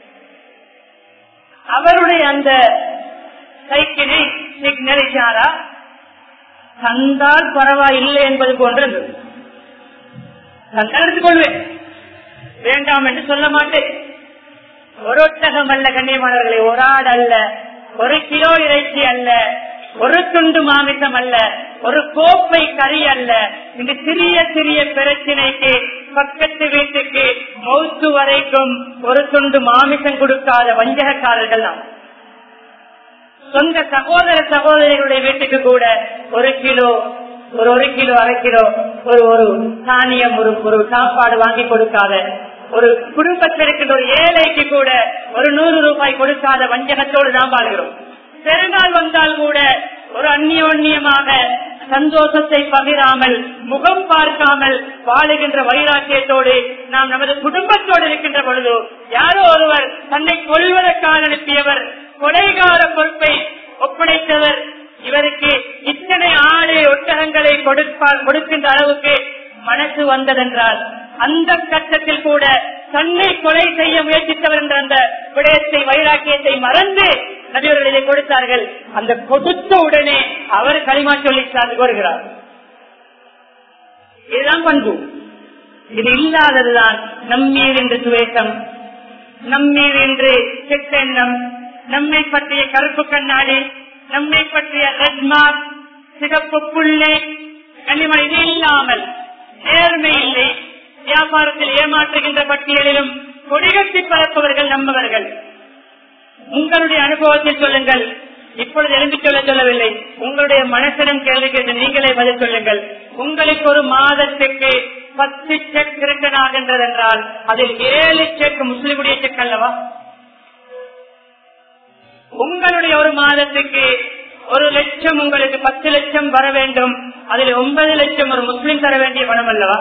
அவருடைய அந்த சைக்கிளை நினைச்சாரா தந்தால் பரவாயில்லை என்பது போன்றது தந்தால் எடுத்துக்கொள்வேன் வேண்டாம் என்று சொல்ல மாட்டேன் ஒரு ஒட்டகம் அல்ல கண்ணியமானவர்களை ஒரு ஆடு அல்ல ஒரு கிலோ இறைச்சி அல்ல ஒரு துண்டு மாமிசம் அல்ல ஒரு கோப்பை கறி அல்ல இந்த சிறிய சிறிய பிரச்சனைக்கு பக்கத்து வீட்டுக்கு மௌத்து வரைக்கும் ஒரு துண்டு மாமிசம் கொடுக்காத வஞ்சகக்காரர்கள் தான் சொந்த சகோதர சகோதரிகளுடைய வீட்டுக்கு கூட ஒரு கிலோ ஒரு ஒரு கிலோ அரை கிலோ ஒரு ஒரு தானியம் ஒரு ஒரு சாப்பாடு வாங்கி கொடுக்காத ஒரு குடும்பத்தில் இருக்கின்ற ஒரு ஏழைக்கு கூட ஒரு நூறு ரூபாய் கொடுக்காத வஞ்சகத்தோடு நாம் வாழ்கிறோம் பெருநாள் வந்தால் கூட ஒரு அந்நியோன்யமாக சந்தோஷத்தை பகிராமல் முகம் பார்க்காமல் வாழுகின்ற வைராக்கியத்தோடு நாம் நமது குடும்பத்தோடு இருக்கின்ற பொழுது யாரோ ஒருவர் தன்னை கொள்வதற்காக அனுப்பியவர் கொலைகார பொறுப்பை ஒப்படைத்தவர் இவருக்கு இத்தனை ஆடு ஒட்டகங்களை கொடுப்பார் கொடுக்கின்ற அளவுக்கு மனசு வந்ததென்றால் அந்த கட்டத்தில் கூட தன்னை கொலை செய்ய முயற்சித்தவர் என்ற அந்த விடயத்தை வைராக்கியத்தை மறந்து நபியவர்கள் இதை கொடுத்தார்கள் அந்த கொடுத்த உடனே அவர் களிமா சொல்லி சார்ந்து கோருகிறார் இதுதான் பண்பு இது இல்லாததுதான் நம்மீர் என்று சுவேசம் நம்மீர் என்று கெட்ட எண்ணம் நம்மை பற்றிய கருப்பு கண்ணாடி நம்மை பற்றிய ரெட் மார்க் சிகப்பு புள்ளி கனிமணி இது இல்லாமல் நேர்மை இல்லை வியாபாரத்தில் ஏமாற்றுகின்ற பட்டியலிலும் கொடிகட்டி பரப்பவர்கள் நம்பவர்கள் உங்களுடைய அனுபவத்தில் சொல்லுங்கள் இப்பொழுது எழுந்து சொல்ல சொல்லவில்லை உங்களுடைய மனசிடம் கேள்வி கேட்டு நீங்களே பதில் சொல்லுங்கள் உங்களுக்கு ஒரு மாதத்துக்கு பத்து செக் இருக்கிறாகின்றது என்றால் அதில் ஏழு செக் முஸ்லிமுடைய செக் அல்லவா உங்களுடைய ஒரு மாதத்துக்கு ஒரு லட்சம் உங்களுக்கு பத்து லட்சம் வர வேண்டும் அதில் ஒன்பது லட்சம் ஒரு முஸ்லிம் தர வேண்டிய பணம் அல்லவா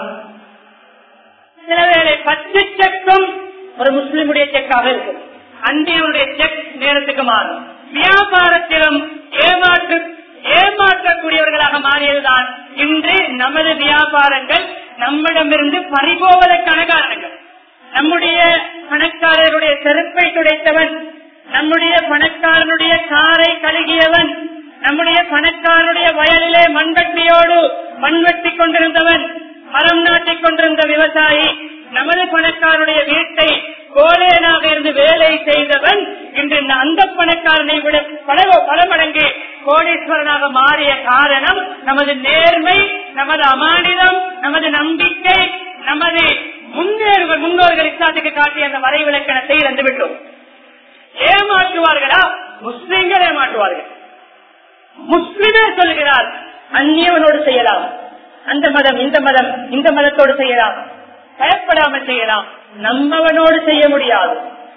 சில வேளை பத்து செக்கும் ஒரு முஸ்லிமுடைய செக்காக இருக்கும் அன்றையுடைய செக் நேரத்துக்கு மாறும் வியாபாரத்திலும் ஏமாற்று ஏமாற்றக்கூடியவர்களாக மாறியதுதான் இன்று நமது வியாபாரங்கள் நம்மிடமிருந்து பறிபோவதற்கான காரணங்கள் நம்முடைய பணக்காரருடைய செருப்பை துடைத்தவன் நம்முடைய பணக்காரனுடைய காரை கழுகியவன் நம்முடைய பணக்காரனுடைய வயலிலே மண்வெட்டியோடு மண்வெட்டி கொண்டிருந்தவன் மரம் நாட்டிக் கொண்டிருந்த விவசாயி நமது பணக்காரனுடைய வீட்டை கோலேனாக இருந்து வேலை செய்தவன் இன்று இந்த அந்த பணக்காரனை விட பல பல மடங்கு கோடீஸ்வரனாக மாறிய காரணம் நமது நேர்மை நமது அமானிதம் நமது நம்பிக்கை நமது முன்னேறுவர் முன்னோர்கள் இஸ்லாத்துக்கு காட்டிய அந்த வரைவிலக்கணத்தை இழந்து விட்டோம் ஏமாற்றுவார்களா முஸ்லிம்கள் ஏமாற்றுவார்கள் முஸ்லிமே சொல்கிறார் அந்நியவனோடு செய்யலாம் அந்த மதம் இந்த மதம் இந்த மதத்தோடு செய்யலாம் பயப்படாமல் செய்யலாம் நம்மவனோடு செய்ய முடியாது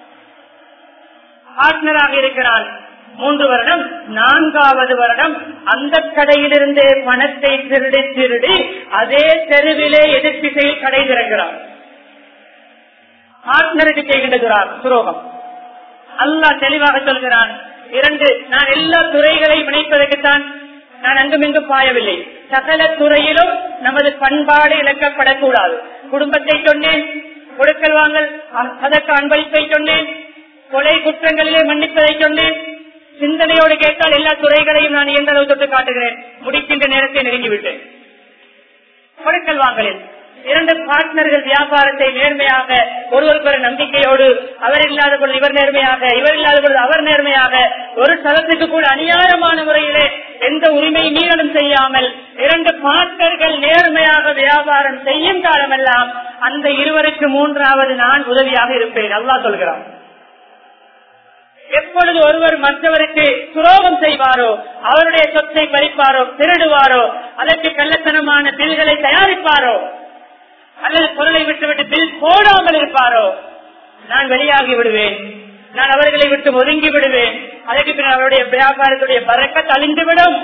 பார்ட்னராக இருக்கிறான் மூன்று வருடம் நான்காவது வருடம் அந்த கடையிலிருந்தே பணத்தை திருடி திருடி அதே தெருவிலே எதிர்த்திசையில் கடை திறக்கிறான் பார்ட்னருக்கு செய்கின்றார் துரோகம் அல்லாஹ் தெளிவாக சொல்கிறான் இரண்டு நான் எல்லா துறைகளையும் இணைப்பதற்குத்தான் நான் அங்குமிங்கு பாயவில்லை சகல துறையிலும் நமது பண்பாடு இழக்கப்படக்கூடாது குடும்பத்தை சொன்னேன் கொடுக்கல் வாங்கல் அ- அதற்கு அன்பளிப்பை சொன்னேன் கொலை குற்றங்களிலே மன்னிப்பதை சொன்னேன் சிந்தனையோடு கேட்டால் எல்லா துறைகளையும் நான் இயன்ற அளவு தொட்டு காட்டுகிறேன் முடிக்கின்ற நேரத்தை நெருங்கிவிட்டேன் கொடுக்கல் வாங்கலில் இரண்டு பார்ட்னர்கள் வியாபாரத்தை நேர்மையாக ஒருவருக்கொரு நம்பிக்கையோடு அவர் இல்லாத பொழுது இவர் நேர்மையாக இவர் இல்லாத பொழுது அவர் நேர்மையாக ஒரு சதத்துக்கு கூட அநியாயமான முறையிலே எந்த உரிமை மீறலும் செய்யாமல் இரண்டு பார்ட்னர்கள் நேர்மையாக வியாபாரம் செய்யும் காலமெல்லாம் அந்த இருவருக்கு மூன்றாவது நான் உதவியாக இருப்பேன் அல்லாஹ் சொல்கிறான் எப்பொழுது ஒருவர் மற்றவருக்கு துரோகம் செய்வாரோ அவருடைய சொத்தை பறிப்பாரோ திருடுவாரோ அதற்கு கள்ளத்தனமான பில்களை தயாரிப்பாரோ அல்லது பொருளை விட்டுவிட்டு பில் போடாமல் இருப்பாரோ நான் வெளியாகி விடுவேன் நான் அவர்களை விட்டு ஒதுங்கி விடுவேன் அதற்கு பின்னர் அவருடைய வியாபாரத்துடைய பறக்கத் அழிந்துவிடும்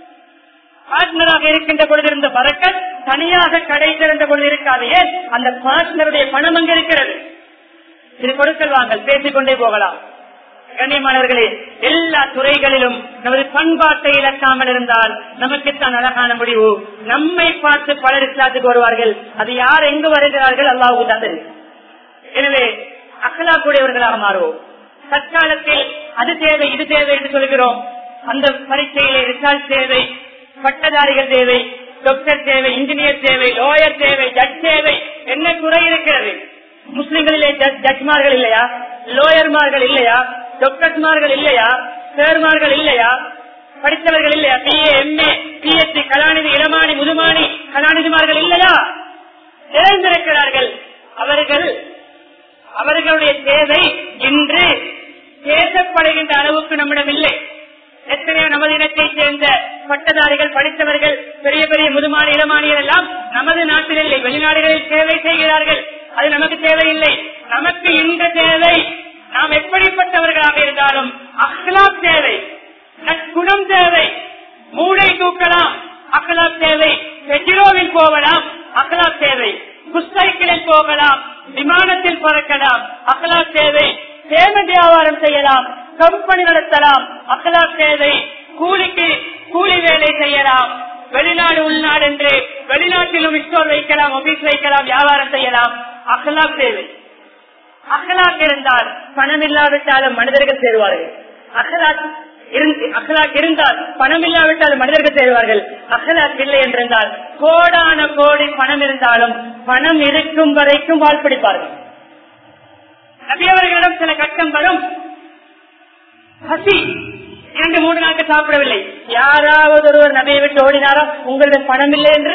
பார்ட்னராக இருக்கின்ற பொழுது இருந்த பறக்கத் தனியாக கடை திறந்த பொழுது இருக்காது ஏன் அந்த பார்ட்னருடைய பணம் அங்கு இருக்கிறது இது கொடுக்கல் வாங்கல் பேசிக்கொண்டே போகலாம் கண்ணியமானவர்களே எல்லா துறைகளிலும் நமது பண்பாட்டை இழக்காமல் இருந்தால் நமக்குத்தான் அழகான முடிவு நம்மை பார்த்து பலர் இஸ்லாத்துக்கு வருவார்கள் அது யார் எங்கு வருகிறார்கள் அல்லாஹுக்கு தான் தெரியும் எனவே அகலாக்கூடியவர்களாக மாறுவோம் தற்காலத்தில் அது தேவை இது தேவை என்று சொல்கிறோம் அந்த பரீட்சையிலே ரிசல்ட் தேவை பட்டதாரிகள் தேவை டாக்டர் தேவை இன்ஜினியர் தேவை லோயர் தேவை ஜட்ஜ் தேவை என்ன குறை இருக்கிறது முஸ்லிம்களிலே ஜட்ஜ்- ஜட்ஜ்மார்கள் இல்லையா லோயர்மார்கள் இல்லையா டாக்டர்மார்கள் இல்லையா சேர்மார்கள் இல்லையா படித்தவர்கள் இல்லையா பிஏ எம்ஏ பிஎஸ்சி கலாநிதி இளமானி முதுமானி கலாநிதிமார்கள் இல்லையா நிறைந்திருக்கிறார்கள் அவர்கள் அவர்களுடைய தேவை இன்று பேசப்படுகின்ற அளவுக்கு நம்மிடம் இல்லை எத்தனையோ நமது இனத்தை சேர்ந்த பட்டதாரிகள் படித்தவர்கள் பெரிய பெரிய முதுமானி இளமானியர் எல்லாம் நமது நாட்டில் இல்லை வெளிநாடுகளில் சேவை செய்கிறார்கள் அது நமக்கு தேவையில்லை நமக்கு இந்த தேவை நாம் எப்படிப்பட்டவர்களாக இருந்தாலும் அஹ்லாப் தேவை நற்குணம் தேவை மூளை தூக்கலாம் அகலாப் தேவை பெட்ரோவில் போகலாம் அகலாப் தேவை புஸ்தைக்கிளில் போகலாம் விமானத்தில் பறக்கலாம் அகலாப் தேவை சேம வியாபாரம் செய்யலாம் கம்பெனி நடத்தலாம் அகலாப் தேவை கூலிக்கு கூலி வேலை செய்யலாம் வெளிநாடு உள்நாடு என்று வெளிநாட்டிலும் ஸ்டோர் வைக்கலாம் ஆபீஸ் வைக்கலாம் வியாபாரம் செய்யலாம் அகலாப் தேவை அகலாக் இருந்தால் பணம் இல்லாவிட்டாலும் மனிதர்கள் சேருவார்கள் அகலாக் இருந்து- அகலாக் இருந்தால் பணம் இல்லாவிட்டாலும் மனிதர்கள் சேருவார்கள் அகலாக் இல்லை என்றிருந்தால் கோடான கோடி பணம் இருந்தாலும் பணம் இருக்கும் வரைக்கும் வாழ்பிடிப்பார்கள் நபியவர்களிடம் சில கட்டம் வரும் பசி இரண்டு மூன்று நாட்கள் சாப்பிடவில்லை யாராவது ஒருவர் நபியை விட்டு ஓடினாரோ உங்களிடம் பணம் இல்லை என்று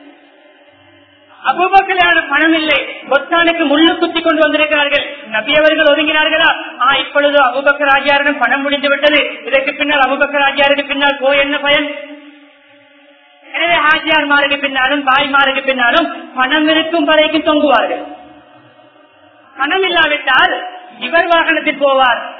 அபுபக்கலான பணம் இல்லை பொத்தானுக்கு முள்ளு குத்தி கொண்டு வந்திருக்கிறார்கள் நபி அவர்கள் ஒதுங்கினார்களா ஆ இப்பொழுது அபுபக்கர் ஆகியாரிடம் பணம் முடிந்து விட்டது இதற்கு பின்னால் அபுபக்கர் ஆகியாருக்கு பின்னால் போய் என்ன பயன் எனவே ஹாஜியார்மாருக்கு பின்னாலும் பாய்மாருக்கு பின்னாலும் பணம் இருக்கும் வரைக்கும் தொங்குவார்கள் பணம் இல்லாவிட்டால் இவர் வாகனத்தில் போவார்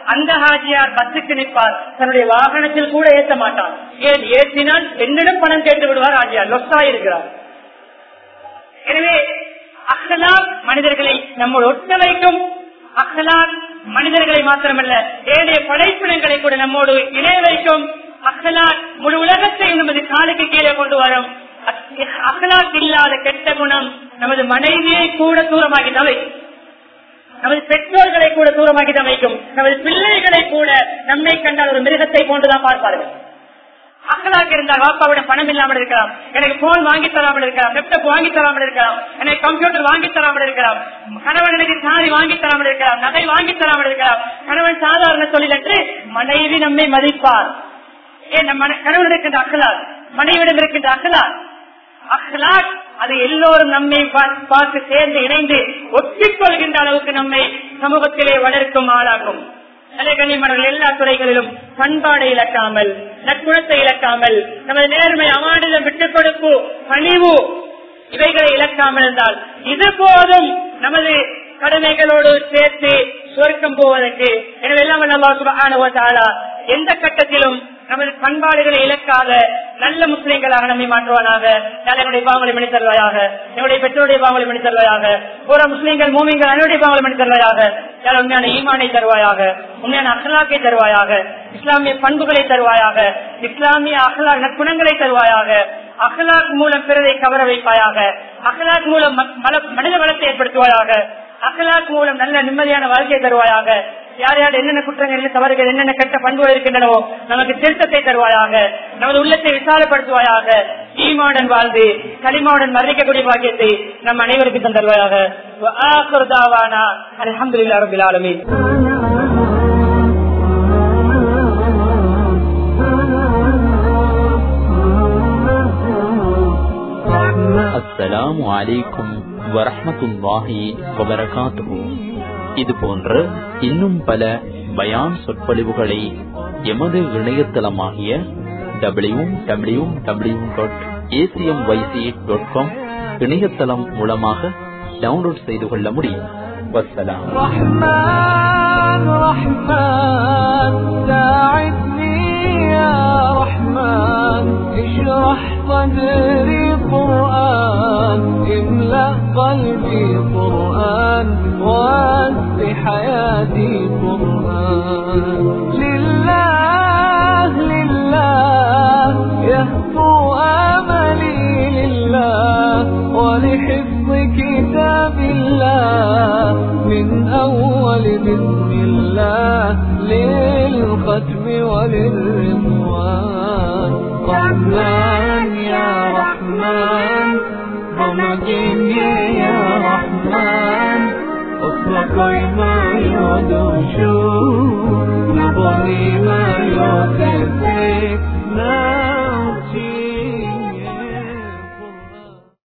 அந்த ஹாஜியார் பஸ்ஸுக்கு நிற்பார் தன்னுடைய வாகனத்தில் கூட ஏற்ற மாட்டார் ஏன் ஏற்றினால் என்னிடம் பணம் கேட்டு விடுவார் ஹாஜியார் லொஸ்ஸா இருக்கிறார் எனவே அஹ்லாக் மனிதர்களை நம்மோடு ஒட்ட வைக்கும் அஹ்லாக் மனிதர்களை மாத்திரமல்ல ஏழைய படைப்பினங்களை கூட நம்மோடு இணைய வைக்கும் அஹ்லாக் முழு உலகத்தை நமது காலுக்கு கீழே கொண்டு வரும் அஹ்லாக் இல்லாத கெட்ட குணம் நமது மனைவியை கூட தூரமாகி வைக்கும் நமது பெற்றோர்களை கூட தூரமாகி வைக்கும் நமது பிள்ளைகளை கூட நம்மை கண்டால் ஒரு மிருகத்தை போன்றுதான் பார்ப்பார்கள் அக்கலாக இருந்தால் வாப்பாவிடம் பணம் இல்லாமல் இருக்கலாம் எனக்கு போன் வாங்கி தராமல் இருக்கலாம் லேப்டாப் வாங்கி தராமல் இருக்கலாம் எனக்கு கம்ப்யூட்டர் வாங்கி தராமல் இருக்கலாம் கணவன் எனக்கு சாரி வாங்கி தராமல் இருக்கலாம் நகை வாங்கி தராமல் இருக்கலாம் கணவன் சாதாரண தொழில் என்று மனைவி நம்மை மதிப்பார் ஏன் நம்ம கணவன் இருக்கின்ற அக்கலால் மனைவிடம் இருக்கின்ற அக்கலால் அஹ்லாக் அது எல்லோரும் நம்மை பார்த்து சேர்ந்து இணைந்து ஒட்டிக்கொள்கின்ற அளவுக்கு நம்மை சமூகத்திலே வளர்க்கும் ஆளாகும் கண்ணியமானவர்கள் எல்லா துறைகளிலும் பண்பாடை இழக்காமல் நற்குணத்தை இழக்காமல் நமது நேர்மை அமானிடம் விட்டுக் கொடுப்பு பணிவு இவைகளை இழக்காமல் இருந்தால் இது போதும் நமது கடமைகளோடு சேர்த்து சுவர்க்கம் போவதற்கு எனவே எல்லாம் எந்த கட்டத்திலும் நமது பண்பாடுகளை இழக்காத நல்ல முஸ்லிம்களாக நம்மை மாற்றுவானாக என்னுடைய பாவங்களை மணி தருவாயாக என்னுடைய பெற்றோருடைய பாவங்களை மணி தருவாயாக புற முஸ்லிம்கள் மூமிங்கள் என்னுடைய பாவங்களை மணி தருவாயாக உண்மையான ஈமானை தருவாயாக உண்மையான அகலாக்கை தருவாயாக இஸ்லாமிய பண்புகளை தருவாயாக இஸ்லாமிய அகலா நற்குணங்களை தருவாயாக அகலாக் மூலம் பிறரை கவர வைப்பாயாக அகலாக் மூலம் மனித வளத்தை ஏற்படுத்துவாயாக அகலாக் மூலம் நல்ல நிம்மதியான வாழ்க்கையை தருவாயாக யார் யார் என்னென்ன குற்றங்கள் என்ன தவறுகள் என்னென்ன கெட்ட பண்புகள் இருக்கின்றனவோ நமக்கு திருத்தத்தை தருவாயாக நமது உள்ளத்தை விசாலப்படுத்துவாயாக ஈமாவுடன் வாழ்ந்து களிமாவுடன் மறைக்கக்கூடிய பாக்கியத்தை நம் அனைவருக்கும் தருவாயாக அலமதுல்லா ரபில் ஆலமி அஸ்ஸலாமு அலைக்கும் வரஹமத்துல்லாஹி வபரகாத்துஹு இது போன்ற இன்னும் பல பயான் சொற்பொழிவுகளை எமது இணையதளமாகிய W W W dot ACM YC dot com இணையதளம் மூலமாக டவுன்லோட் செய்து கொள்ள முடியும் வசலாம் رحمن رحمن ساعدني يا رحمن اشرح صدري قرآن املأ قلبي قرآن واسع حياتي قرآن لله لله يهفو املي لله ولحفظ كتاب الله من اول بسم الله للختم وللرضوان رحمن يا رحمن رمضان يا رحمن اطلق